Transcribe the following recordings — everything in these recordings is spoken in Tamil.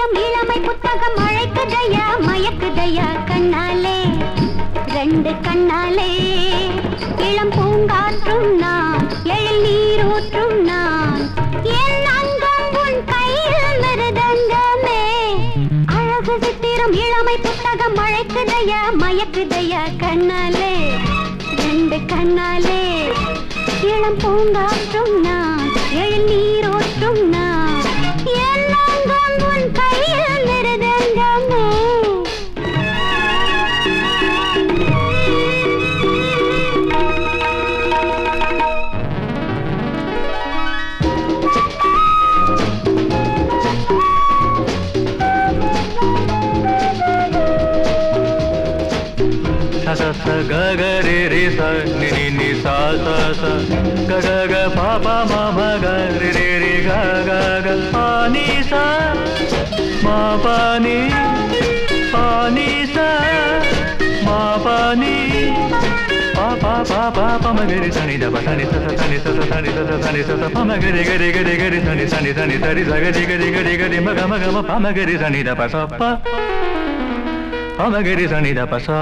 சித்திரம் இளமை புத்தகம் அழைக்குதையா மயக்குதையா கண்ணாலே ரெண்டு கண்ணாலே இளம் பூங்காற்றும் நான் எழில் நீரூற்றும் நான் என் அங்கம் உன் கையில் மிருதங்கமே அழகு சித்திரம் இளமை புத்தகம் அழைக்குதையா மயக்குதையா கண்ணாலே ரெண்டு கண்ணாலே இளம் பூங்காற்றும் நான் எழில் நீரோற்றும் நான் என் அங்கம் உன் கையில் மிருதங்கமே ಸ ಸ ಸ ಗ ಗ ರೆ ರೆ ಸ ನಿ ನಿ ನಿ ಸ ಸ ಸ ಗ ಗ ಗ ಪ ಪ ಮ ಮ ಗ ರೆ ರೆ ರೆ ಗ ಗ ಗ ಪ ni ಸ ಮ ಪ ni ಪ ni ಸ ಮ ಪ ni ಪ ಪ ಪ ಪ ಪ ಮ ಗ ರೆ ಸ ni ದ ಪ ಸ ni ಸ ಸ ಸ ni ಸ ಸ ಸ ni ಸ ಸ ಸ ni ಸ ಸ ಪ ಮ ಗ ರೆ ಗ ರೆ ಗ ರೆ ಗ ರೆ ಸ ni ಸ ni ಸ ni ಸ ರಿ ಸ ಗ ರಿ ಗ ರಿ ಗ ರಿ ಗ ರಿ ಮ ಗ ಮ ಗ ಮ ಪ ಮ ಗ ರೆ ಸ ni ದ ಪ ಸ ಪ பமகரி சனித பசா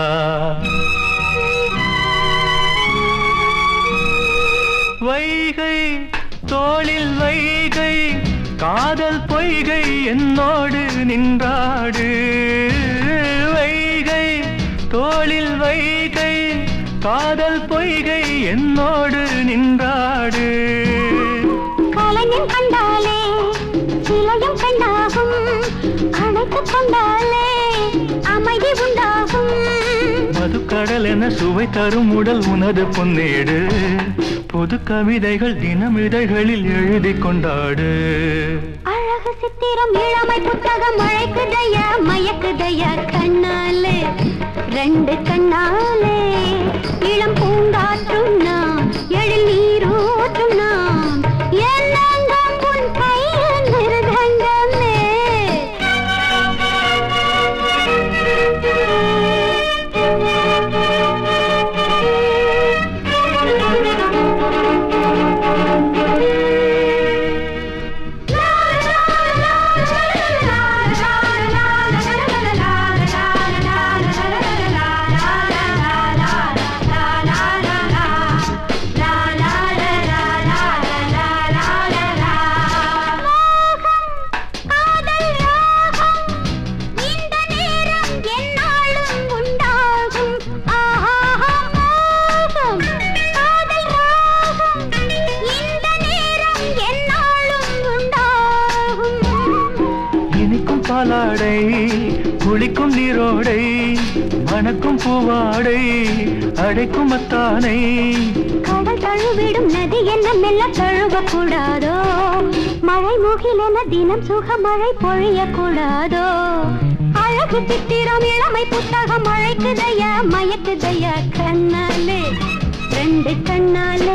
வைகை தோளில் வைகை காதல் பொய்கை என்னோடு நின்றாடு வைகை தோளில் வைகை காதல் பொய்கை என்னோடு நின்றாடு கலைஞன் கண்டாலே சிலையும் கண்டாகும் அணைத்துக் கொண்டாலே அமைதி உண்டாகும் மதுக்கடல் என சுவை தரும் உடல் உனது பொன்னேடு பொது கவிதைகள் தினம் இதழ்களில் எழுதி கொண்டாடு அழகு சித்திரம் இளமை புத்தகம் அழைக்குதையா மயக்குதையா கண்ணாலே ரெண்டு கண்ணாலே இளம் பூங்காற்றும் நான் எழில் நீரூற்றும் நான் எல்லாம் உன் கையில் மிருதங்கமே காதல் ராகம் இந்த நேரம் என்னாலும் உண்டாகும் ஆஹா மோகம் காதல் ராகம் இந்த நேரம் என்னாலும் உண்டாகும் இனிக்கும் பாலாடை குளிக்கும் நீரோடை மணக்கும் பூவாடை அடைக்கும் மத்தானை கடல் தழுவிடும் நதி என்ன மெல்ல தழுவ கூடாதோ மழை முகிலென தினம் சுக மழை பொழிய கூடாதோ அழகு சித்திரம் இளமை புத்தகம் அழைக்குதையா மயக்குதையா கண்ணாலே ரெண்டு கண்ணாலே